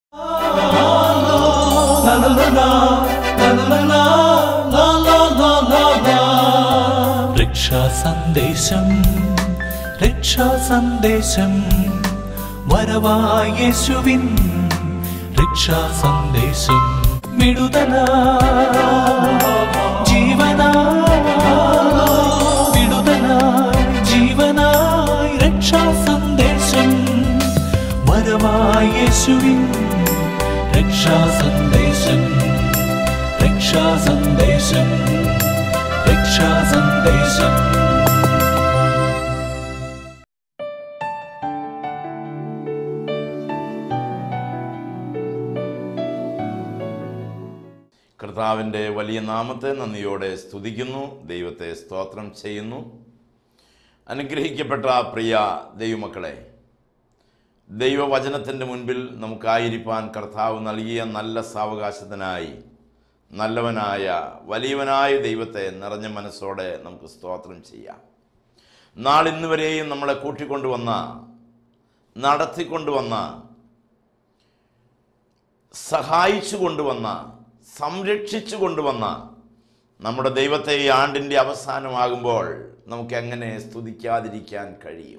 രക്ഷാ സന്ദേശം രക്ഷാ സന്ദേശം വരവായ യേശുവിൻ രക്ഷാ സന്ദേശം വിടുതല ജീവനാ വിടുതലായി ജീവനായി രക്ഷാ സന്ദേശം വരവായ യേശുവിൻ രക്ഷാ സന്ദേശം രക്ഷാ സന്ദേശം രക്ഷാ സന്ദേശം കർത്താവിൻ്റെ വലിയ നാമത്തെ നന്ദിയോടെ സ്തുതിക്കുന്നു ദൈവത്തെ സ്തോത്രം ചെയ്യുന്നു അനുഗ്രഹിക്കപ്പെട്ട പ്രിയ ദൈവമക്കളെ ദൈവവചനത്തിൻ്റെ മുൻപിൽ നമുക്കായിരിക്കാൻ കർത്താവ് നൽകിയ നല്ല സാവകാശത്തിനായി നല്ലവനായ വലിയവനായ ദൈവത്തെ നിറഞ്ഞ മനസ്സോടെ നമുക്ക് സ്തോത്രം ചെയ്യാം നാളിന്ന് വരെയും നമ്മളെ കൂട്ടിക്കൊണ്ടുവന്ന നടത്തിക്കൊണ്ടുവന്ന സഹായിച്ചു കൊണ്ടുവന്ന സംരക്ഷിച്ചു കൊണ്ടുവന്ന നമ്മുടെ ദൈവത്തെ ഈ ആണ്ടിൻ്റെ അവസാനമാകുമ്പോൾ നമുക്ക് എങ്ങനെ സ്തുതിക്കാതിരിക്കാൻ കഴിയും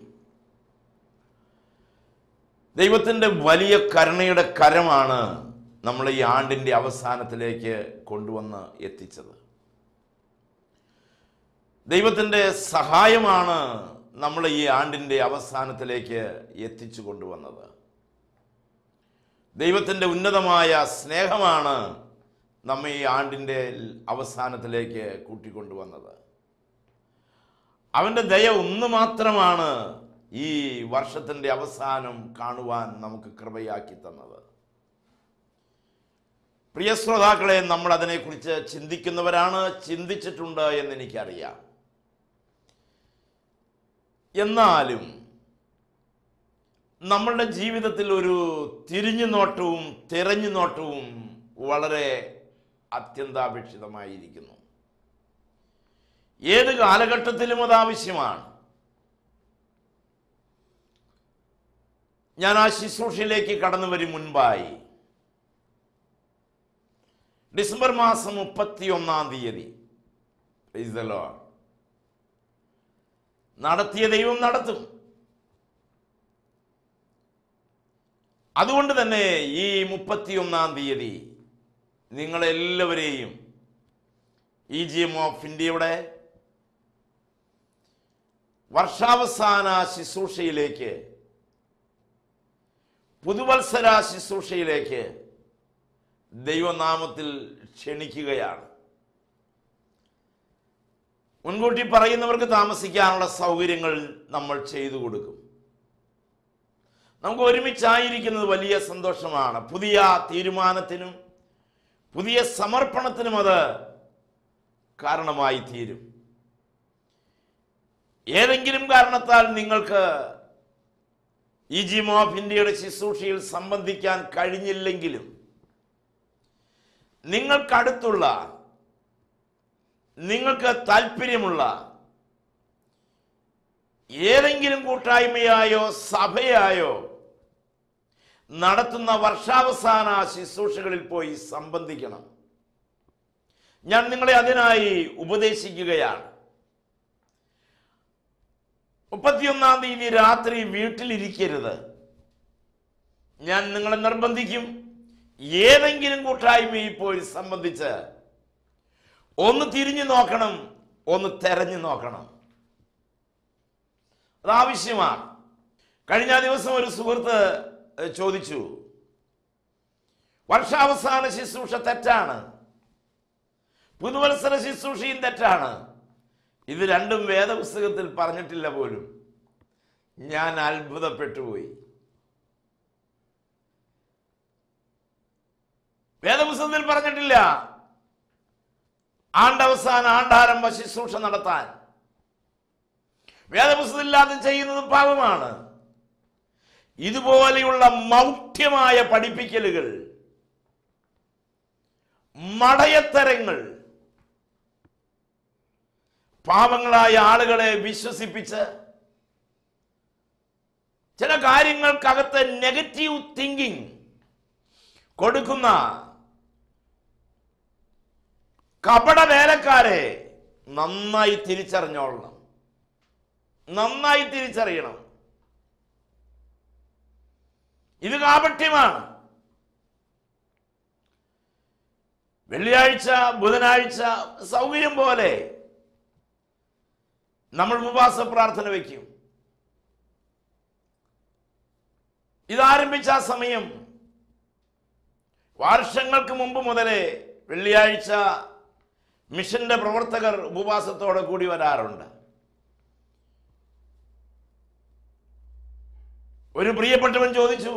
ദൈവത്തിൻ്റെ വലിയ കരുണയുടെ കരമാണ് നമ്മൾ ഈ ആണ്ടിൻ്റെ അവസാനത്തിലേക്ക് കൊണ്ടുവന്ന് എത്തിച്ചത് ദൈവത്തിൻ്റെ സഹായമാണ് നമ്മൾ ഈ ആണ്ടിൻ്റെ അവസാനത്തിലേക്ക് എത്തിച്ചു കൊണ്ടുവന്നത് ദൈവത്തിൻ്റെ ഉന്നതമായ സ്നേഹമാണ് നമ്മെ ഈ ആണ്ടിൻ്റെ അവസാനത്തിലേക്ക് കൂട്ടിക്കൊണ്ടുവന്നത് അവൻ്റെ ദയ ഒന്ന് മാത്രമാണ് ഈ വർഷത്തിൻ്റെ അവസാനം കാണുവാൻ നമുക്ക് കൃപയാക്കി തന്നത് പ്രിയ ശ്രോതാക്കളെ നമ്മൾ അതിനെക്കുറിച്ച് ചിന്തിക്കുന്നവരാണ് ചിന്തിച്ചിട്ടുണ്ട് എന്ന് എനിക്കറിയാം എന്നാലും നമ്മളുടെ ജീവിതത്തിൽ ഒരു തിരിഞ്ഞു നോട്ടവും തിരഞ്ഞു നോട്ടവും വളരെ അത്യന്താപേക്ഷിതമായിരിക്കുന്നു ഏത് കാലഘട്ടത്തിലും അത് ആവശ്യമാണ് ഞാൻ ആ ശുശ്രൂഷയിലേക്ക് കടന്നു വരും മുൻപായി ഡിസംബർ മാസം മുപ്പത്തി ഒന്നാം തീയതി Praise the Lord. നടത്തിയ ദൈവം നടത്തും അതുകൊണ്ട് തന്നെ ഈ മുപ്പത്തിയൊന്നാം തീയതി നിങ്ങളെല്ലാവരെയും ഇ ജി എം ഓഫ് ഇന്ത്യയുടെ വർഷാവസാന ശുശ്രൂഷയിലേക്ക് പുതുവത്സര ശുശ്രൂഷയിലേക്ക് ദൈവനാമത്തിൽ ക്ഷണിക്കുകയാണ് മുൻകൂട്ടി പറയുന്നവർക്ക് താമസിക്കാനുള്ള സൗകര്യങ്ങൾ നമ്മൾ ചെയ്തു കൊടുക്കും നമുക്ക് ഒരുമിച്ചായിരിക്കുന്നത് വലിയ സന്തോഷമാണ് പുതിയ തീരുമാനത്തിനും പുതിയ സമർപ്പണത്തിനും അത് കാരണമായി തീരും ഏതെങ്കിലും കാരണത്താൽ നിങ്ങൾക്ക് ഈ ജിം ഓഫ് ഇന്ത്യയുടെ ശുശ്രൂഷയിൽ സംബന്ധിക്കാൻ കഴിഞ്ഞില്ലെങ്കിലും നിങ്ങൾക്കടുത്തുള്ള നിങ്ങൾക്ക് താല്പര്യമുള്ള ഏതെങ്കിലും കൂട്ടായ്മയായോ സഭയായോ നടത്തുന്ന വർഷാവസാന ശുശ്രൂഷകളിൽ പോയി സംബന്ധിക്കണം ഞാൻ നിങ്ങളെ അതിനായി ഉപദേശിക്കുകയാണ് മുപ്പത്തിയൊന്നാം തീയതി രാത്രി വീട്ടിലിരിക്കരുത് ഞാൻ നിങ്ങളെ നിർബന്ധിക്കും ഏതെങ്കിലും കൂട്ടായ്മയിൽ പോയി സംബന്ധിച്ച് ഒന്ന് തിരിഞ്ഞു നോക്കണം ഒന്ന് തെരഞ്ഞു നോക്കണം അതാവശ്യമാണ് കഴിഞ്ഞ ദിവസം ഒരു സുഹൃത്ത് ഏഹ്, ചോദിച്ചു വർഷാവസാന ശുശ്രൂഷ തെറ്റാണ് പുതുവത്സര ശുശ്രൂഷയും തെറ്റാണ് ഇത് രണ്ടും വേദപുസ്തകത്തിൽ പറഞ്ഞിട്ടില്ല പോലും ഞാൻ അത്ഭുതപ്പെട്ടുപോയി വേദപുസ്തകത്തിൽ പറഞ്ഞിട്ടില്ല ആണ്ടവസാന ആണ്ടാരംഭ ശുശ്രൂഷ നടത്താൻ വേദപുസ്തകമില്ലാതെ ചെയ്യുന്നതും പാപമാണ് ഇതുപോലെയുള്ള മൗഢ്യമായ പഠിപ്പിക്കലുകൾ മടയത്തരങ്ങൾ പാവങ്ങളായ ആളുകളെ വിശ്വസിപ്പിച്ച് ചില കാര്യങ്ങൾക്കകത്ത് നെഗറ്റീവ് തിങ്കിങ് കൊടുക്കുന്ന കപട വേലക്കാരെ നന്നായി തിരിച്ചറിഞ്ഞോളണം നന്നായി തിരിച്ചറിയണം ഇത് കാപട്യമാണ് വെള്ളിയാഴ്ച ബുധനാഴ്ച സൗകര്യം പോലെ നമ്മൾ ഉപവാസ പ്രാർത്ഥന വയ്ക്കും ഇതാരംഭിച്ച ആ സമയം വർഷങ്ങൾക്ക് മുമ്പ് മുതലേ വെള്ളിയാഴ്ച മിഷന്റെ പ്രവർത്തകർ ഉപവാസത്തോടെ കൂടി വരാറുണ്ട് ഒരു പ്രിയപ്പെട്ടവൻ ചോദിച്ചു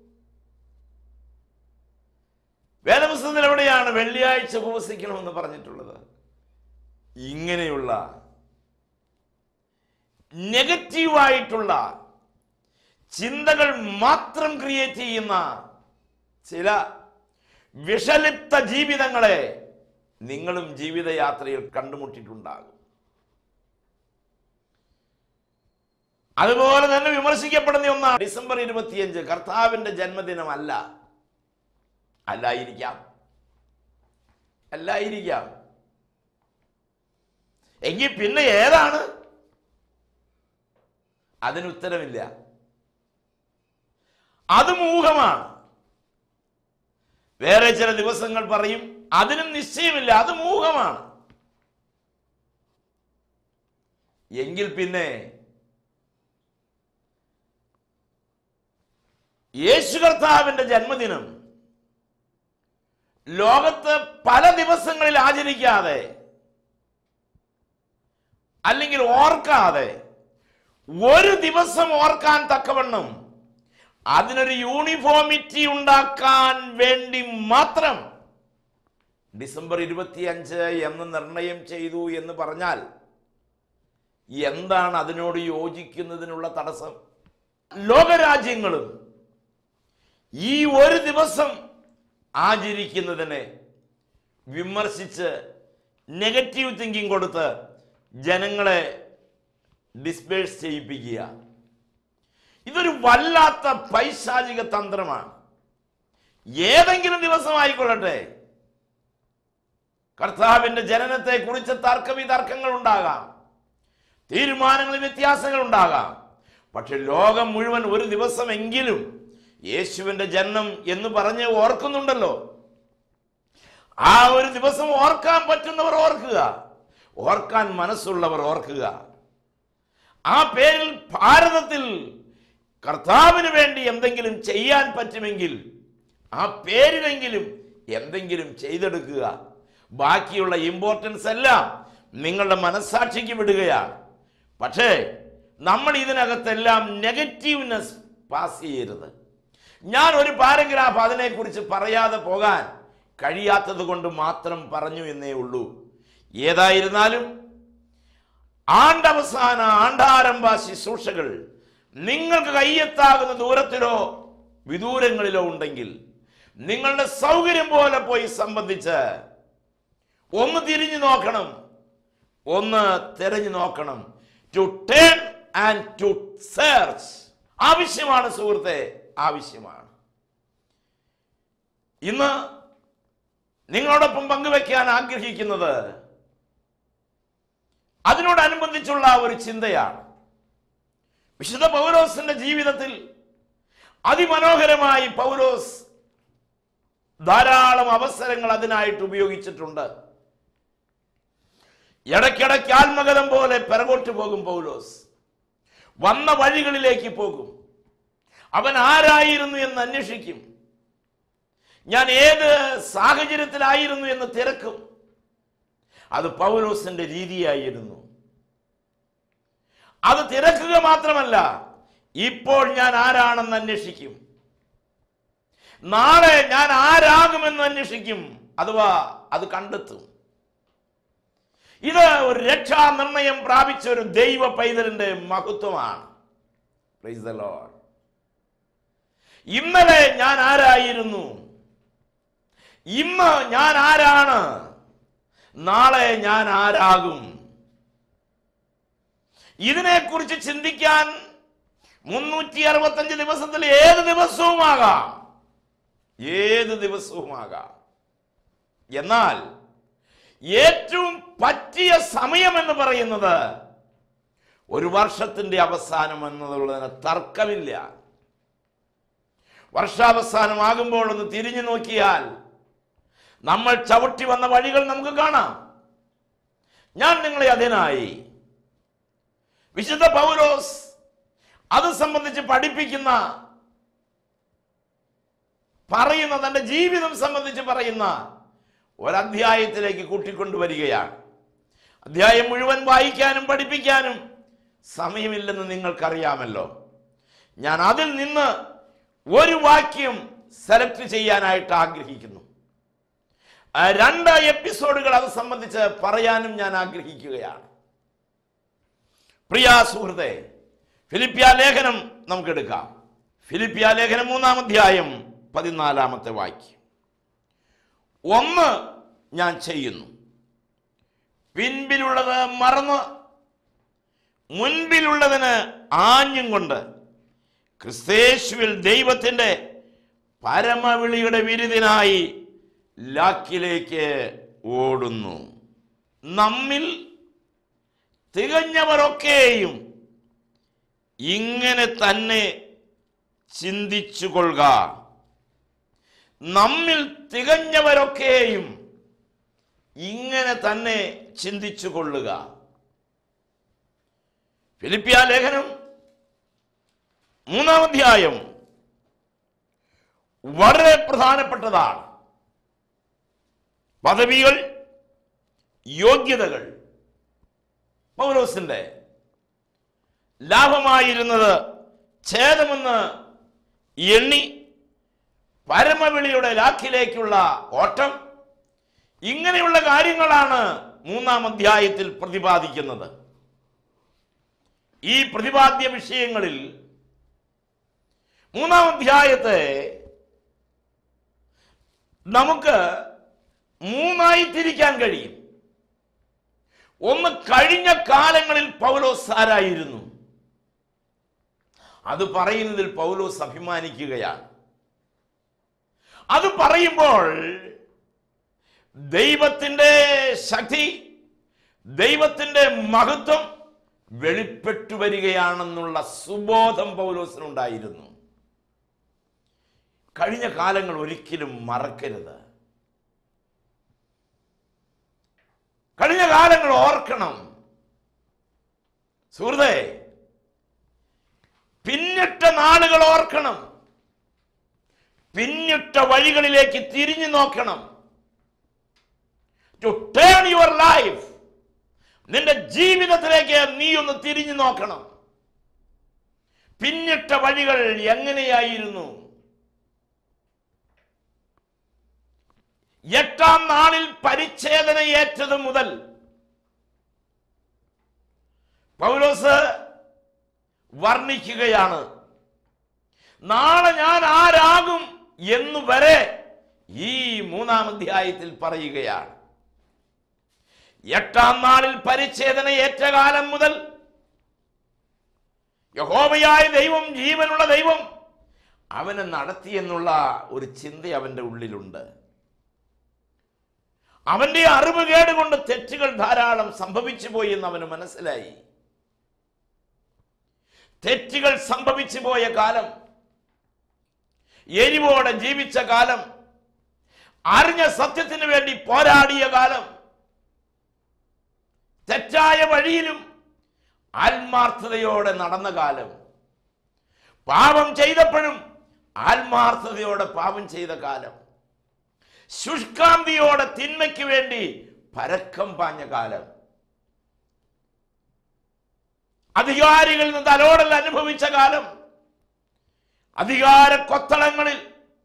വേദപുസ്തകത്തിൽ എവിടെയാണ് വെള്ളിയാഴ്ച ഉപവസിക്കണമെന്ന് പറഞ്ഞിട്ടുള്ളത് ഇങ്ങനെയുള്ള നെഗറ്റീവായിട്ടുള്ള ചിന്തകൾ മാത്രം ക്രിയേറ്റ് ചെയ്യുന്ന ചില വിഷലിപ്ത ജീവിതങ്ങളെ നിങ്ങളും ജീവിതയാത്രയിൽ കണ്ടുമുട്ടിയിട്ടുണ്ടാകും അതുപോലെ തന്നെ വിമർശിക്കപ്പെടുന്ന ഒന്നാണ് ഡിസംബർ ഇരുപത്തിയഞ്ച് കർത്താവിന്റെ ജന്മദിനമല്ല അല്ലായിരിക്കാം അല്ലായിരിക്കാം എങ്കിൽ പിന്നെ ഏതാണ് അതിന് ഉത്തരമില്ല അത് മൂഹമാണ് വേറെ ചില ദിവസങ്ങൾ പറയും അതിനും നിശ്ചയമില്ല അത് മൂഹമാണ് എങ്കിൽ പിന്നെ യേശു കർത്താവിന്റെ ജന്മദിനം ലോകത്ത് പല ദിവസങ്ങളിൽ ആചരിക്കാതെ അല്ലെങ്കിൽ ഓർക്കാതെ ഒരു ദിവസം ഓർക്കാൻ തക്കവണ്ണം അതിനൊരു യൂണിഫോമിറ്റി ഉണ്ടാക്കാൻ വേണ്ടി മാത്രം ഡിസംബർ ഇരുപത്തിയഞ്ച് എന്ന് നിർണയം ചെയ്തു എന്ന് പറഞ്ഞാൽ എന്താണ് അതിനോട് യോജിക്കുന്നതിനുള്ള തടസ്സം ലോകരാജ്യങ്ങളും ഈ ഒരു ദിവസം ആചരിക്കുന്നതിനെ വിമർശിച്ച് നെഗറ്റീവ് തിങ്കിങ് കൊടുത്ത് ജനങ്ങളെ ഡിസ്പേഴ്സ് ചെയ്യിപ്പിക്കുക ഇതൊരു വല്ലാത്ത പൈശാചിക തന്ത്രമാണ് ഏതെങ്കിലും ദിവസമായിക്കൊള്ളട്ടെ കർത്താവിന്റെ ജനനത്തെ കുറിച്ച് തർക്കവിതർക്കങ്ങൾ ഉണ്ടാകാം തീരുമാനങ്ങളിൽ വ്യത്യാസങ്ങൾ ഉണ്ടാകാം പക്ഷെ ലോകം മുഴുവൻ ഒരു ദിവസമെങ്കിലും യേശുവിന്റെ ജനനം എന്ന് പറഞ്ഞ് ഓർക്കുന്നുണ്ടല്ലോ ആ ഒരു ദിവസം ഓർക്കാൻ പറ്റുന്നവർ ഓർക്കുക ഓർക്കാൻ മനസ്സുള്ളവർ ഓർക്കുക ആ പേരിൽ ഭാരതത്തിൽ കർത്താവിന് വേണ്ടി എന്തെങ്കിലും ചെയ്യാൻ പറ്റുമെങ്കിൽ ആ പേരിലെങ്കിലും എന്തെങ്കിലും ചെയ്തെടുക്കുക ബാക്കിയുള്ള ഇമ്പോർട്ടൻസ് എല്ലാം നിങ്ങളുടെ മനസ്സാക്ഷിക്ക് വിടുകയാണ് പക്ഷേ നമ്മൾ ഇതിനകത്തെല്ലാം നെഗറ്റീവ്നെസ് പാസ് ചെയ്യരുത് ഞാൻ ഒരു പാരഗ്രാഫ് അതിനെക്കുറിച്ച് പറയാതെ പോകാൻ കഴിയാത്തത് കൊണ്ട് മാത്രം പറഞ്ഞു എന്നേ ഉള്ളൂ ഏതായിരുന്നാലും ആണ്ടവസാന ആണ്ടാരംഭ ശുശ്രൂഷകൾ നിങ്ങൾക്ക് കയ്യെത്താകുന്ന ദൂരത്തിലോ വിദൂരങ്ങളിലോ ഉണ്ടെങ്കിൽ നിങ്ങളുടെ സൗകര്യം പോലെ പോയി സംബന്ധിച്ച് ഒന്ന് തിരിഞ്ഞു നോക്കണം ഒന്ന് തിരഞ്ഞു നോക്കണം to turn and to search ആവശ്യമാണ് സുഹൃത്തെ ആവശ്യമാണ് ഇന്ന് നിങ്ങളോടൊപ്പം പങ്കുവെക്കാൻ ആഗ്രഹിക്കുന്നത് അതിനോടനുബന്ധിച്ചുള്ള ഒരു ചിന്തയാണ് വിശുദ്ധ പൗലോസിന്റെ ജീവിതത്തിൽ അതിമനോഹരമായി പൗലോസ് ധാരാളം അവസരങ്ങൾ അതിനായിട്ട് ഉപയോഗിച്ചിട്ടുണ്ട് ഇടയ്ക്കിടയ്ക്ക് ആത്മഗതം പോലെ പിറകോട്ട് പോകും പൗലോസ് വന്ന വഴികളിലേക്ക് പോകും അവൻ ആരായിരുന്നു എന്ന് അന്വേഷിക്കും ഞാൻ ഏത് സാഹചര്യത്തിലായിരുന്നു എന്ന് തിരക്കും അത് പൗലോസിന്റെ രീതിയായിരുന്നു അത് തിരക്കുക മാത്രമല്ല ഇപ്പോൾ ഞാൻ ആരാണെന്ന് അന്വേഷിക്കും നാളെ ഞാൻ ആരാകുമെന്ന് അന്വേഷിക്കും അഥവാ അത് കണ്ടെത്തും ഇത് ഒരു രക്ഷാ നിർണയം പ്രാപിച്ച ഒരു ദൈവ പൈതലിന്റെ മഹത്വമാണ് Praise the Lord. ഇന്നലെ ഞാൻ ആരായിരുന്നു ഇന്ന് ഞാൻ ആരാണ് നാളെ ഞാൻ ആരാകും ഇതിനെക്കുറിച്ച് ചിന്തിക്കാൻ മുന്നൂറ്റി അറുപത്തഞ്ച് ദിവസത്തിൽ ഏത് ദിവസവുമാകാം ഏത് ദിവസവുമാകാം എന്നാൽ ഏറ്റവും പറ്റിയ സമയം എന്ന് പറയുന്നത് ഒരു വർഷത്തിന്റെ അവസാനം എന്നുള്ളതിന് തർക്കമില്ല വർഷാവസാനമാകുമ്പോൾ ഒന്ന് തിരിഞ്ഞു നോക്കിയാൽ നമ്മൾ ചവിട്ടി വന്ന വഴികൾ നമുക്ക് കാണാം ഞാൻ നിങ്ങളെ അതിനായി വിശുദ്ധ പൗലോസ് അത് സംബന്ധിച്ച് പഠിപ്പിക്കുന്ന പറയുന്ന തന്റെ ജീവിതം സംബന്ധിച്ച് പറയുന്ന ഒരധ്യായത്തിലേക്ക് കൂട്ടിക്കൊണ്ടുവരികയാണ് അധ്യായം മുഴുവൻ വായിക്കാനും പഠിപ്പിക്കാനും സമയമില്ലെന്ന് നിങ്ങൾക്കറിയാമല്ലോ ഞാൻ അതിൽ നിന്ന് ഒരു വാക്യം സെലക്ട് ചെയ്യാനായിട്ട് ആഗ്രഹിക്കുന്നു ആ രണ്ട് എപ്പിസോഡുകൾ അത് സംബന്ധിച്ച് പറയാനും ഞാൻ ആഗ്രഹിക്കുകയാണ് പ്രിയ സുഹൃത്തെ ഫിലിപ്പിയ ലേഖനം നമുക്കെടുക്കാം ഫിലിപ്പിയ ലേഖനം മൂന്നാം അധ്യായം പതിനാലാമത്തെ വാക്യം ഒന്ന് ഞാൻ ചെയ്യുന്നു പിൻപിലുള്ളത് മറന്ന് മുൻപിലുള്ളതിന് ആഞ്ഞും കൊണ്ട് ക്രിസ്തേശുവിൽ ദൈവത്തിൻ്റെ പരമവിളിയുടെ വിരുദിനായി ലാക്കിലേക്ക് ഓടുന്നു നമ്മിൽ തികഞ്ഞവരൊക്കെയും ഇങ്ങനെ തന്നെ ചിന്തിച്ചു കൊള്ളുക നമ്മിൽ തികഞ്ഞവരൊക്കെയും ഇങ്ങനെ തന്നെ ചിന്തിച്ചു കൊള്ളുക ഫിലിപ്പിയ ലേഖനം മൂന്നാം അധ്യായം വളരെ പ്രധാനപ്പെട്ടതാണ് പദവികൾ യോഗ്യതകൾ പൗലോസിന്റെ ലാഭമായിരുന്നത് ഛേദമെന്ന് എണ്ണി പരമവിളിയുടെ ലാഖിലേക്കുള്ള ഓട്ടം ഇങ്ങനെയുള്ള കാര്യങ്ങളാണ് മൂന്നാം അധ്യായത്തിൽ പ്രതിപാദിക്കുന്നത് ഈ പ്രതിപാദ്യ വിഷയങ്ങളിൽ മൂന്നാം അധ്യായത്തെ നമുക്ക് മൂന്നായി തിരിക്കാൻ കഴിയും ഒന്ന് കഴിഞ്ഞ കാലങ്ങളിൽ പൗലോസ് ആരായിരുന്നു അത് പറയുന്നതിൽ പൗലോസ് അഭിമാനിക്കുകയാണ് അത് പറയുമ്പോൾ ദൈവത്തിൻ്റെ ശക്തി ദൈവത്തിൻ്റെ മഹത്വം വെളിപ്പെട്ടു വരികയാണെന്നുള്ള സുബോധം പൗലോസിനുണ്ടായിരുന്നു കഴിഞ്ഞ കാലങ്ങൾ ഒരിക്കലും മറക്കരുത് കഴിഞ്ഞ കാലങ്ങൾ ഓർക്കണം സുഹൃത്തെ പിന്നിട്ട നാളുകൾ ഓർക്കണം പിന്നിട്ട വഴികളിലേക്ക് തിരിഞ്ഞു നോക്കണം ടു ടേൺ യുവർ ലൈഫ് നിന്റെ ജീവിതത്തിലേക്ക് നീ ഒന്ന് തിരിഞ്ഞു നോക്കണം പിന്നിട്ട വഴികൾ എങ്ങനെയായിരുന്നു എട്ടാം നാളിൽ പരിച്ഛേദന ഏറ്റത് മുതൽ പൗലോസ് വർണ്ണിക്കുകയാണ് നാളെ ഞാൻ ആരാകും എന്ന് വരെ ഈ മൂന്നാം അധ്യായത്തിൽ പറയുകയാണ് എട്ടാം നാളിൽ പരിച്ഛേദന ഏറ്റ കാലം മുതൽ യഹോവയായ ദൈവം ജീവനുള്ള ദൈവം അവനെ നടത്തിയെന്നുള്ള ഒരു ചിന്ത അവൻ്റെ ഉള്ളിലുണ്ട് അവന്റെ അറിവ് കേടുകൊണ്ട് തെറ്റുകൾ ധാരാളം സംഭവിച്ചു പോയി എന്ന് അവന് മനസ്സിലായി തെറ്റുകൾ സംഭവിച്ചു പോയ കാലം എരിവോടെ ജീവിച്ച കാലം അറിഞ്ഞ സത്യത്തിന് വേണ്ടി പോരാടിയ കാലം തെറ്റായ വഴിയിലും ആത്മാർത്ഥതയോടെ നടന്ന കാലം പാപം ചെയ്തപ്പോഴും ആത്മാർത്ഥതയോടെ പാപം ചെയ്ത കാലം ശുഷ്കാന്തിയോടെ തിന്മയ്ക്ക് വേണ്ടി പരക്കം പാഞ്ഞ കാലം അധികാരികളിൽ നിന്ന് തലോടൽ അനുഭവിച്ച കാലം അധികാര കൊത്തളങ്ങളിൽ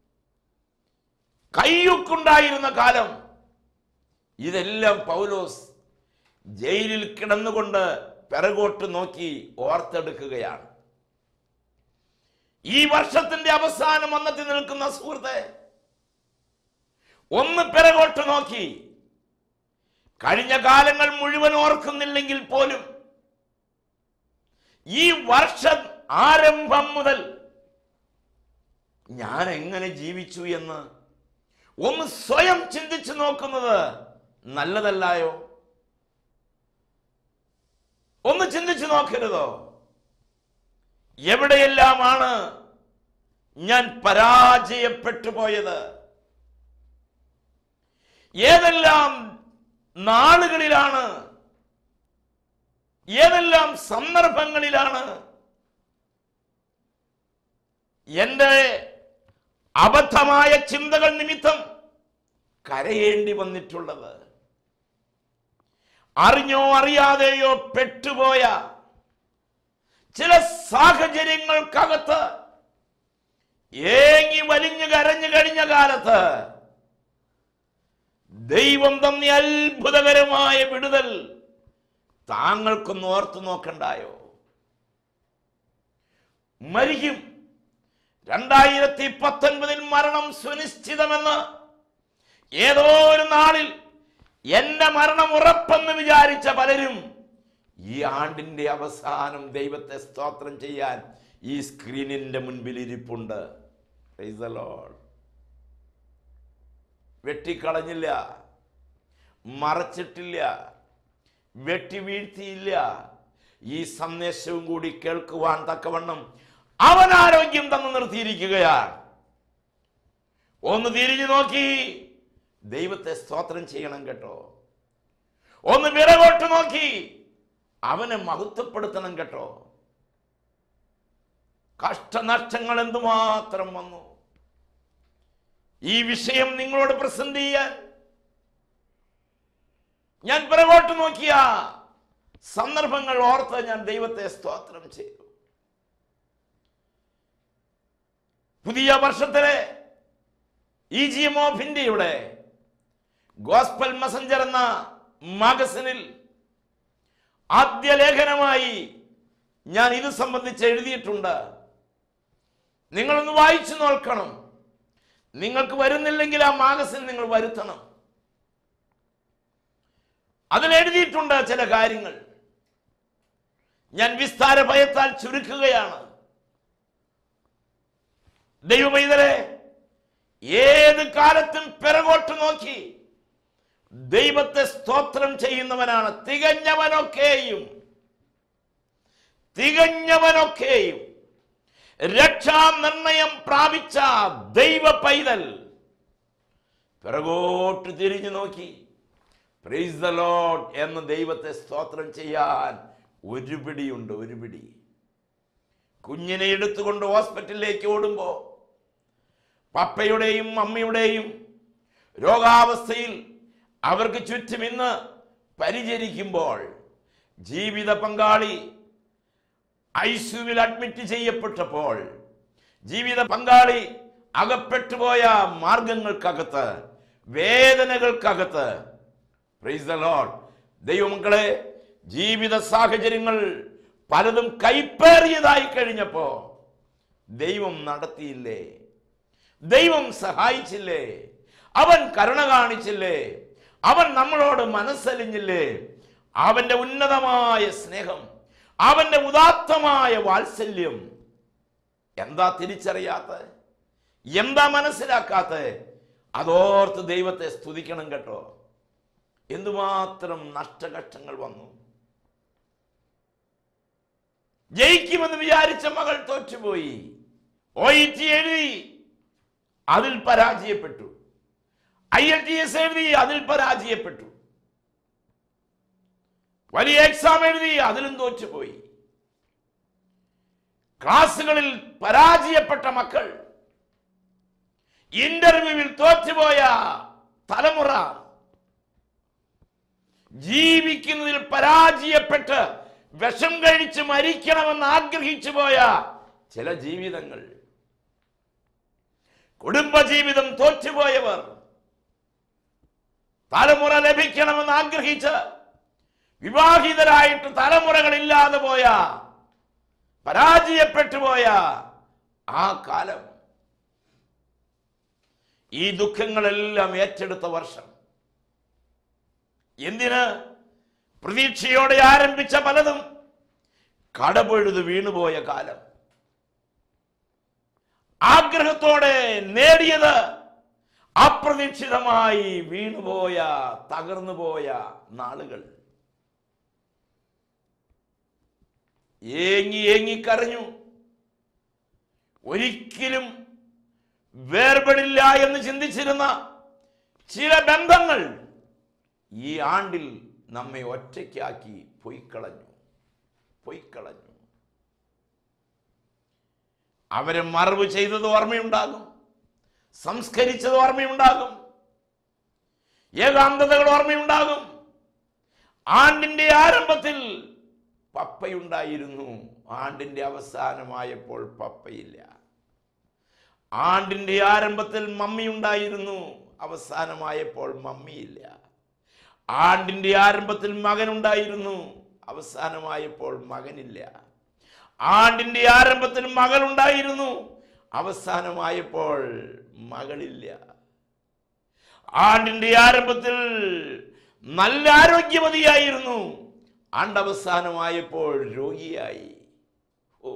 കയ്യൊക്കുണ്ടായിരുന്ന കാലം ഇതെല്ലാം പൗലോസ് ജയിലിൽ കിടന്നുകൊണ്ട് പിറകോട്ട് നോക്കി ഓർത്തെടുക്കുകയാണ് ഈ വർഷത്തിന്റെ അവസാനം വന്നെത്തി നിൽക്കുന്ന സുഹൃത്തെ ഒന്ന് പിറകോട്ട് നോക്കി കഴിഞ്ഞ കാലങ്ങൾ മുഴുവൻ ഓർക്കുന്നില്ലെങ്കിൽ പോലും ഈ വർഷം ആരംഭം മുതൽ ഞാൻ എങ്ങനെ ജീവിച്ചു എന്ന് ഒന്ന് സ്വയം ചിന്തിച്ചു നോക്കുന്നത് നല്ലതല്ലായോ ഒന്ന് ചിന്തിച്ചു നോക്കരുതോ എവിടെയെല്ലാമാണ് ഞാൻ പരാജയപ്പെട്ടു പോയത് ഏതെല്ലാം നാളുകളിലാണ് ഏതെല്ലാം സന്ദർഭങ്ങളിലാണ് എൻ്റെ അബദ്ധമായ ചിന്തകൾ നിമിത്തം കരയേണ്ടി വന്നിട്ടുള്ളത് അറിഞ്ഞോ അറിയാതെയോ പെട്ടുപോയ ചില സാഹചര്യങ്ങൾക്കകത്ത് ഏങ്ങി വലിഞ്ഞു കരഞ്ഞു കഴിഞ്ഞ കാലത്ത് ദൈവം തന്ന അത്ഭുതകരമായ വിടുതൽ താങ്കൾക്കൊന്ന് ഓർത്തു നോക്കണ്ടായോ മരിക്കും രണ്ടായിരത്തി പത്തൊൻപതിൽ മരണം സുനിശ്ചിതമെന്ന് ഏതോ ഒരു നാളിൽ എന്റെ മരണം ഉറപ്പെന്ന് വിചാരിച്ച പലരും ഈ ആണ്ടിന്റെ അവസാനം ദൈവത്തെ സ്തോത്രം ചെയ്യാൻ ഈ സ്ക്രീനിന്റെ മുൻപിൽ ഇരിപ്പുണ്ട് Praise the Lord. വെട്ടിക്കളഞ്ഞില്ല മറച്ചിട്ടില്ല വെട്ടി വീഴ്ത്തിയില്ല ഈ സന്ദേശവും കൂടി കേൾക്കുവാൻ തക്കവണ്ണം അവൻ ആരോഗ്യം തന്നു നിർത്തിയിരിക്കുകയാണ് ഒന്ന് തിരിഞ്ഞു നോക്കി ദൈവത്തെ സ്തോത്രം ചെയ്യണം കേട്ടോ ഒന്ന് വിറകോട്ട് നോക്കി അവനെ മഹത്വപ്പെടുത്തണം കേട്ടോ കഷ്ടനഷ്ടങ്ങൾ എന്തുമാത്രം വന്നു ഈ വിഷയം നിങ്ങളോട് പ്രസന്റ് ചെയ്യാൻ ഞാൻ പിറകോട്ട് നോക്കിയ സന്ദർഭങ്ങൾ ഓർത്ത് ഞാൻ ദൈവത്തെ സ്തോത്രം ചെയ്തു പുതിയ വർഷത്തിലെ ഇ ജി എം ഓഫ് ഇന്ത്യയുടെ ഗോസ്പൽ മെസഞ്ചർ എന്ന മാഗസിനിൽ ആദ്യ ലേഖനമായി ഞാൻ ഇത് സംബന്ധിച്ച് എഴുതിയിട്ടുണ്ട് നിങ്ങളൊന്ന് വായിച്ചു നോക്കണം നിങ്ങൾക്ക് വരുന്നില്ലെങ്കിൽ ആ മാഗസിൻ നിങ്ങൾ വരുത്തണം അതിൽ എഴുതിയിട്ടുണ്ട് ചില കാര്യങ്ങൾ ഞാൻ വിസ്താര ഭയത്താൽ ചുരുക്കുകയാണ് ദൈവമൈതലെ ഏത് കാലത്തും പിറകോട്ട് നോക്കി ദൈവത്തെ സ്തോത്രം ചെയ്യുന്നവനാണ് തികഞ്ഞവനൊക്കെയും തികഞ്ഞവനൊക്കെയും രക്ഷാനിർണയം പ്രാപിച്ച ദൈവ പൈതൽ പിറകോട്ട് തിരിഞ്ഞു നോക്കി പ്രൈസ് ദ ലോഡ് എന്ന് ദൈവത്തെ സ്തോത്രം ചെയ്യാൻ ഒരു പിടിയുണ്ട് ഒരു പിടി കുഞ്ഞിനെ എടുത്തുകൊണ്ട് ഹോസ്പിറ്റലിലേക്ക് ഓടുമ്പോൾ പപ്പയുടെയും അമ്മയുടെയും രോഗാവസ്ഥയിൽ അവർക്ക് ചുറ്റും ഇന്ന് പരിചരിക്കുമ്പോൾ ജീവിത പങ്കാളി ഐസിയുവിൽ അഡ്മിറ്റ് ചെയ്യപ്പെട്ടപ്പോൾ ജീവിത പങ്കാളി അകപ്പെട്ടുപോയ മാർഗങ്ങൾക്കകത്ത് വേദനകൾക്കകത്ത് പ്രൈസ് ദ ലോർഡ് ദൈവമക്കളെ ജീവിത സാഹചര്യങ്ങൾ പലതും കൈപ്പേറിയതായി കഴിഞ്ഞപ്പോ ദൈവം നടത്തിയില്ലേ ദൈവം സഹായിച്ചില്ലേ അവൻ കരുണ കാണിച്ചില്ലേ അവൻ നമ്മളോട് മനസ്സലിഞ്ഞില്ലേ അവന്റെ ഉന്നതമായ സ്നേഹം അവന്റെ ഉദാത്തമായ വാത്സല്യം എന്താ തിരിച്ചറിയാത്ത എന്താ മനസ്സിലാക്കാത്ത അതോർത്ത് ദൈവത്തെ സ്തുതിക്കണം കേട്ടോ എന്തുമാത്രം നഷ്ടകഷ്ടങ്ങൾ വന്നു ജയിക്കുമെന്ന് വിചാരിച്ച മകൾ തോറ്റുപോയി ഒ ഇ ടി എഴുതി അതിൽ പരാജയപ്പെട്ടു ഐ എൽ ടി എസ് എഴുതി അതിൽ പരാജയപ്പെട്ടു വലിയ എക്സാം എഴുതി അതിലും തോറ്റുപോയി ക്ലാസ്സുകളിൽ പരാജയപ്പെട്ട മക്കൾ ഇന്റർവ്യൂവിൽ തോറ്റുപോയ തലമുറ ജീവിക്കുന്നതിൽ പരാജയപ്പെട്ട് വിഷം കഴിച്ച് മരിക്കണമെന്ന് ആഗ്രഹിച്ചു പോയ ചില ജീവിതങ്ങൾ കുടുംബജീവിതം തോറ്റുപോയവർ തലമുറ ലഭിക്കണമെന്ന് ആഗ്രഹിച്ച് വിവാഹിതരായിട്ട് തലമുറകളില്ലാതെ പോയ പരാജയപ്പെട്ടു പോയ ആ കാലം ഈ ദുഃഖങ്ങളെല്ലാം ഏറ്റെടുത്ത വർഷം എന്തിന് പ്രതീക്ഷയോടെ ആരംഭിച്ച പലതും കടപൊഴുത് വീണുപോയ കാലം ആഗ്രഹത്തോടെ നേടിയത് അപ്രതീക്ഷിതമായി വീണുപോയ തകർന്നുപോയ നാളുകൾ ഏങ്ങി ഏങ്ങി കരഞ്ഞു ഒരിക്കലും വേർപെടില്ല എന്ന് ചിന്തിച്ചിരുന്ന ചില ബന്ധങ്ങൾ ഈ ആണ്ടിൽ നമ്മെ ഒറ്റയ്ക്കാക്കി പൊയ്ക്കളഞ്ഞു പൊയ്ക്കളഞ്ഞു അവരെ മറവ് ചെയ്തത് ഓർമ്മയുണ്ടാകും സംസ്കരിച്ചത് ഓർമ്മയുണ്ടാകും ഏകാന്തതകൾ ഓർമ്മയുണ്ടാകും ആണ്ടിന്റെ ആരംഭത്തിൽ പപ്പയുണ്ടായിരുന്നു ആണ്ടിന്റെ അവസാനമായപ്പോൾ പപ്പയില്ല ആണ്ടിന്റെ ആരംഭത്തിൽ മമ്മി ഉണ്ടായിരുന്നു അവസാനമായപ്പോൾ മമ്മിയില്ല ആണ്ടിന്റെ ആരംഭത്തിൽ മകനുണ്ടായിരുന്നു അവസാനമായപ്പോൾ മകനില്ല ആണ്ടിന്റെ ആരംഭത്തിൽ മകളുണ്ടായിരുന്നു അവസാനമായപ്പോൾ മകളില്ല ആണ്ടിന്റെ ആരംഭത്തിൽ നല്ല ആരോഗ്യമതിയായിരുന്നു ആണ്ടവസാനമായപ്പോൾ രോഗിയായി ഓ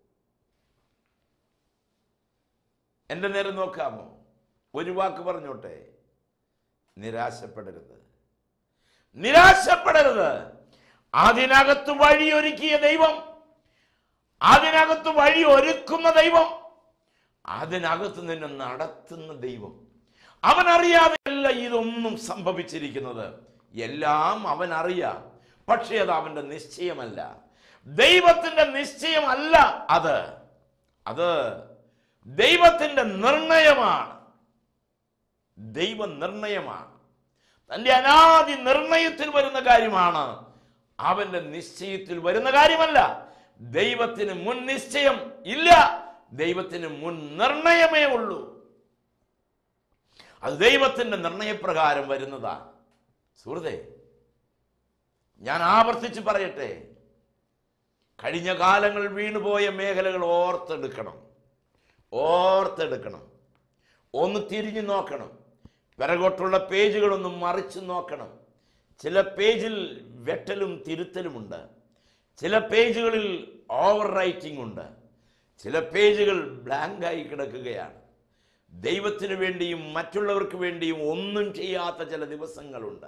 എന്റെ നേരെ നോക്കാമോ ഒരു വാക്ക് പറഞ്ഞോട്ടെ നിരാശപ്പെടരുത് നിരാശപ്പെടരുത് അതിനകത്ത് വഴിയൊരുക്കിയ ദൈവം അതിനകത്ത് വഴി ഒരുക്കുന്ന ദൈവം അതിനകത്ത് നിന്നെ നടത്തുന്ന ദൈവം അവനറിയാതെയല്ല ഇതൊന്നും സംഭവിച്ചിരിക്കുന്നത് എല്ലാം അവൻ അറിയാം പക്ഷേ അത് അവന്റെ നിശ്ചയമല്ല ദൈവത്തിന്റെ നിശ്ചയമല്ല അത് അത് ദൈവത്തിന്റെ നിർണയമാണ് ദൈവ നിർണയമാണ് തന്റെ അനാദി നിർണയത്തിൽ വരുന്ന കാര്യമാണ് അവന്റെ നിശ്ചയത്തിൽ വരുന്ന കാര്യമല്ല ദൈവത്തിന് മുൻ നിശ്ചയം ഇല്ല ദൈവത്തിന് മുൻ നിർണയമേ ഉള്ളൂ അത് ദൈവത്തിന്റെ നിർണയപ്രകാരം വരുന്നതാണ് സുഹൃത്തെ ഞാൻ ആവർത്തിച്ച് പറയട്ടെ കഴിഞ്ഞ കാലങ്ങൾ വീണുപോയ മേഖലകൾ ഓർത്തെടുക്കണം ഓർത്തെടുക്കണം ഒന്ന് തിരിഞ്ഞു നോക്കണം പിറകോട്ടുള്ള പേജുകളൊന്ന് മറിച്ച് നോക്കണം ചില പേജിൽ വെട്ടലും തിരുത്തലുമുണ്ട് ചില പേജുകളിൽ ഓവർ റൈറ്റിംഗ് ഉണ്ട് ചില പേജുകൾ ബ്ലാങ്കായി കിടക്കുകയാണ് ദൈവത്തിന് വേണ്ടിയും മറ്റുള്ളവർക്ക് വേണ്ടിയും ഒന്നും ചെയ്യാത്ത ചില ദിവസങ്ങളുണ്ട്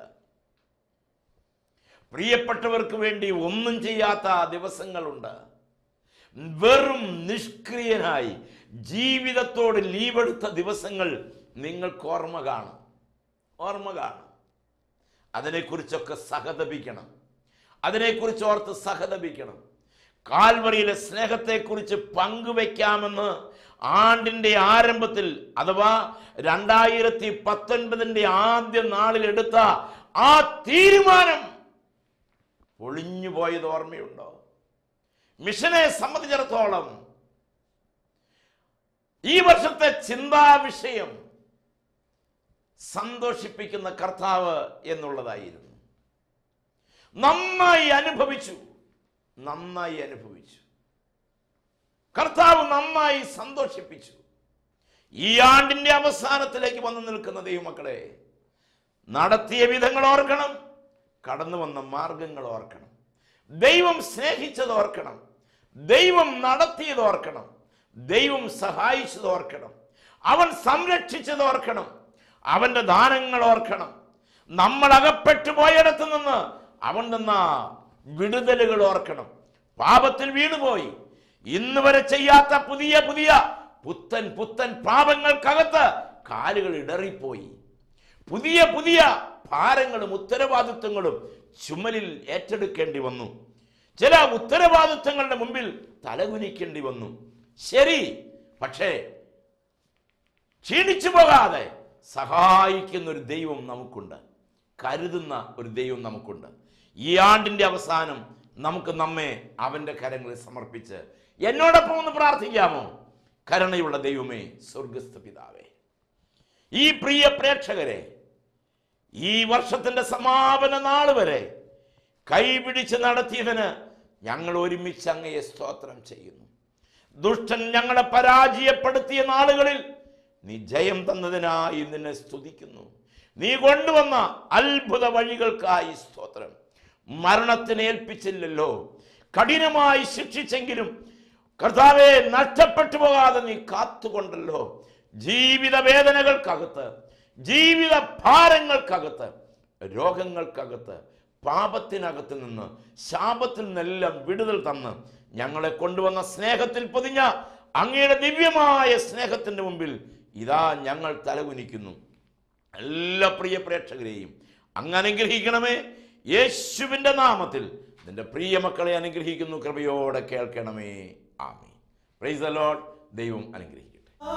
പ്രിയപ്പെട്ടവർക്ക് വേണ്ടി ഒന്നും ചെയ്യാത്ത ദിവസങ്ങളുണ്ട് വെറും നിഷ്ക്രിയനായി ജീവിതത്തോട് ലീവെടുത്ത ദിവസങ്ങൾ നിങ്ങൾക്ക് ഓർമ്മ കാണും ഓർമ്മ കാണും അതിനെക്കുറിച്ചൊക്കെ സഹതപിക്കണം അതിനെക്കുറിച്ച് ഓർത്ത് സഹതപിക്കണം കാൽവറിയിലെ സ്നേഹത്തെക്കുറിച്ച് പങ്കുവെക്കാമെന്ന് ആണ്ടിന്റെ ആരംഭത്തിൽ അഥവാ രണ്ടായിരത്തി പത്തൊൻപതിന്റെ ആദ്യ നാളിൽ എടുത്ത ആ തീരുമാനം പൊളിഞ്ഞു പോയത് ഓർമ്മയുണ്ടോ മിഷനെ സംബന്ധിച്ചിടത്തോളം ഈ വർഷത്തെ ചിന്താ വിഷയം സന്തോഷിപ്പിക്കുന്ന കർത്താവ് എന്നുള്ളതായിരുന്നു നന്നായി അനുഭവിച്ചു നന്നായി അനുഭവിച്ചു കർത്താവ് നന്നായി സന്തോഷിപ്പിച്ചു ഈ ആണ്ടിന്റെ അവസാനത്തിലേക്ക് വന്നു നിൽക്കുന്ന ദൈവമക്കളെ നടത്തിയ വിധങ്ങൾ ഓർക്കണം കടന്നു വന്ന മാർഗങ്ങൾ ഓർക്കണം ദൈവം സ്നേഹിച്ചത് ഓർക്കണം ദൈവം നടത്തിയത് ഓർക്കണം ദൈവം സഹായിച്ചത് ഓർക്കണം അവൻ സംരക്ഷിച്ചത് ഓർക്കണം അവന്റെ ദാനങ്ങൾ ഓർക്കണം നമ്മൾ അകപ്പെട്ടു പോയിടത്ത് നിന്ന് അവൻ തന്ന വിടുതലുകൾ ഓർക്കണം പാപത്തിൽ വീണുപോയി ഇന്ന് വരെ ചെയ്യാത്ത പുതിയ പുതിയ പുത്തൻ പുത്തൻ പാപങ്ങൾക്കകത്ത് കാലുകൾ ഇടറിപ്പോയി പുതിയ പുതിയ ഭാരങ്ങളും ഉത്തരവാദിത്വങ്ങളും ചുമലിൽ ഏറ്റെടുക്കേണ്ടി വന്നു ചില ഉത്തരവാദിത്വങ്ങളുടെ മുമ്പിൽ തലകുനിക്കേണ്ടി വന്നു ശരി പക്ഷേ ക്ഷീണിച്ചു പോകാതെ സഹായിക്കുന്ന ഒരു ദൈവം നമുക്കുണ്ട് കരുതുന്ന ഒരു ദൈവം നമുക്കുണ്ട് ഈ ആണ്ടിന്റെ അവസാനം നമുക്ക് നമ്മെ അവന്റെ കരങ്ങളിൽ സമർപ്പിച്ച് എന്നോടൊപ്പം ഒന്ന് പ്രാർത്ഥിക്കാമോ കരുണയുള്ള ദൈവമേ സ്വർഗസ്ഥ പിതാവേ ഈ പ്രിയ പ്രേക്ഷകരെ ഈ വർഷത്തിന്റെ സമാപന നാൾ വരെ കൈപിടിച്ച് നടത്തിയതിന് ഞങ്ങൾ ഒരുമിച്ച് അങ്ങയെ സ്തോത്രം ചെയ്യുന്നു ദുഷ്ടൻ ഞങ്ങളെ പരാജയപ്പെടുത്തിയ നാളുകളിൽ നീ ജയം തന്നതിനായി നിന്നെ സ്തുതിക്കുന്നു നീ കൊണ്ടുവന്ന അത്ഭുത വഴികൾക്കായി സ്തോത്രം മരണത്തിന് ഏൽപ്പിച്ചില്ലല്ലോ കഠിനമായി ശിക്ഷിച്ചെങ്കിലും കർത്താവെ നഷ്ടപ്പെട്ടു പോകാതെ നീ കാത്തുകൊണ്ടല്ലോ ജീവിത വേദനകൾക്കകത്ത് ജീവിത ഭാരങ്ങൾക്കകത്ത് രോഗങ്ങൾക്കകത്ത് പാപത്തിനകത്ത് നിന്ന് ശാപത്തിൽ നിന്നെല്ലാം വിടുതൽ തന്ന് ഞങ്ങളെ കൊണ്ടുവന്ന സ്നേഹത്തിൽ പൊതിഞ്ഞ അങ്ങയുടെ ദിവ്യമായ സ്നേഹത്തിൻ്റെ മുമ്പിൽ ഇതാ ഞങ്ങൾ തലകുനിക്കുന്നു എല്ലാ പ്രിയ പ്രേക്ഷകരെയും അങ്ങ് അനുഗ്രഹിക്കണമേ യേശുവിൻ്റെ നാമത്തിൽ നിന്റെ പ്രിയ മക്കളെ അനുഗ്രഹിക്കുന്നു കൃപയോടെ കേൾക്കണമേ ആമേ പ്രൈസ് ദ ലോർഡ് ദൈവം അനുഗ്രഹിക്കട്ടെ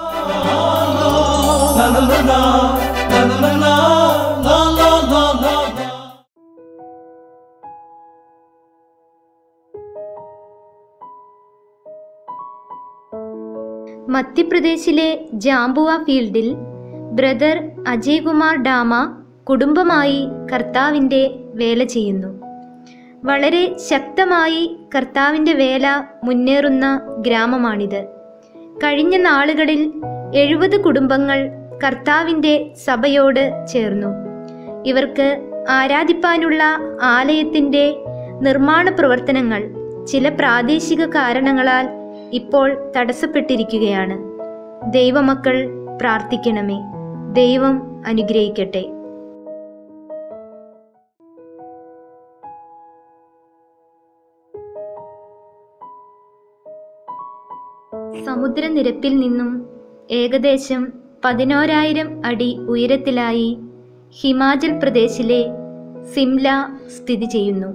La la la la, la la la la, la la la la la. മധ്യപ്രദേശിലെ ജാംബുവ ഫീൽഡിൽ ബ്രദർ അജയ് കുമാർ ഡാമ കുടുംബമായി കർത്താവിൻ്റെ വേല ചെയ്യുന്നു വളരെ ശക്തമായി കർത്താവിൻ്റെ വേല മുന്നേറുന്ന ഗ്രാമമാണിത് കഴിഞ്ഞ നാളുകളിൽ എഴുപത് കുടുംബങ്ങൾ കർത്താവിൻ്റെ സഭയോട് ചേർന്നു ഇവർക്ക് ആരാധിപ്പാനുള്ള ആലയത്തിൻ്റെ നിർമ്മാണ പ്രവർത്തനങ്ങൾ ചില പ്രാദേശിക കാരണങ്ങളാൽ ഇപ്പോൾ തടസ്സപ്പെട്ടിരിക്കുകയാണ് ദൈവമക്കൾ പ്രാർത്ഥിക്കണമേ ദൈവം അനുഗ്രഹിക്കട്ടെ സമുദ്രനിരപ്പിൽ നിന്നും ഏകദേശം പതിനോരായിരം അടി ഉയരത്തിലായി ഹിമാചൽ പ്രദേശിലെ സിംല സ്ഥിതി ചെയ്യുന്നു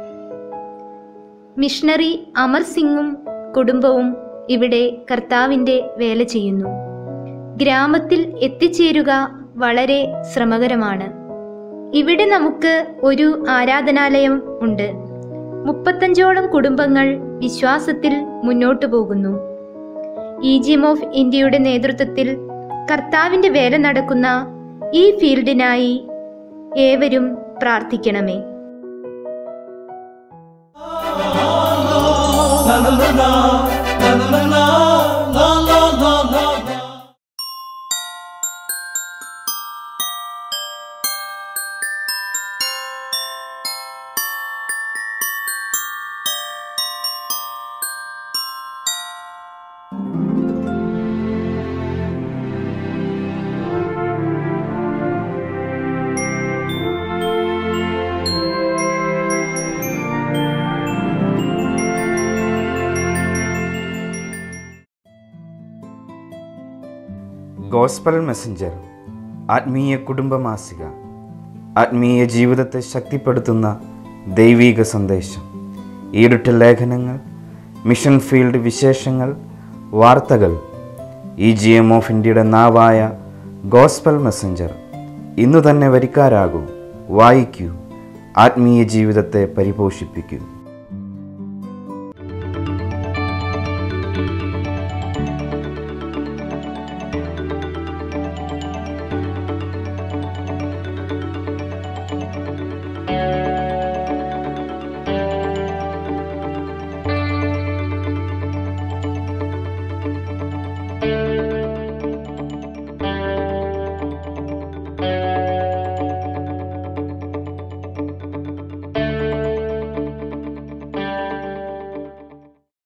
മിഷണറി അമർ സിംഗും കുടുംബവും ഇവിടെ കർത്താവിൻ്റെ വേല ചെയ്യുന്നു ഗ്രാമത്തിൽ എത്തിച്ചേരുക വളരെ ശ്രമകരമാണ് ഇവിടെ നമുക്ക് ഒരു ആരാധനാലയം ഉണ്ട് മുപ്പത്തഞ്ചോളം കുടുംബങ്ങൾ വിശ്വാസത്തിൽ മുന്നോട്ടു പോകുന്നു ഈജിയം ഓഫ് ഇന്ത്യയുടെ നേതൃത്വത്തിൽ കർത്താവിൻ്റെ വേല നടക്കുന്ന ഈ ഫീൽഡിനായി ഏവരും പ്രാർത്ഥിക്കണമേ La la la la, la la la la, la la la la la. Gospel messenger ആത്മീയ കുടുംബമാസിക ആത്മീയ ജീവിതത്തെ ശക്തിപ്പെടുത്തുന്ന ദൈവീക സന്ദേശം ഈടുറ്റ ലേഖനങ്ങൾ മിഷൻ ഫീൽഡ് വിശേഷങ്ങൾ വാർത്തകൾ ഇ ജി എം ഓഫ് ഇന്ത്യയുടെ നാവായ ഗോസ്പൽ മെസ്സഞ്ചർ ഇന്നു തന്നെ വരിക്കാരാകൂ വായിക്കൂ ആത്മീയ ജീവിതത്തെ പരിപോഷിപ്പിക്കൂ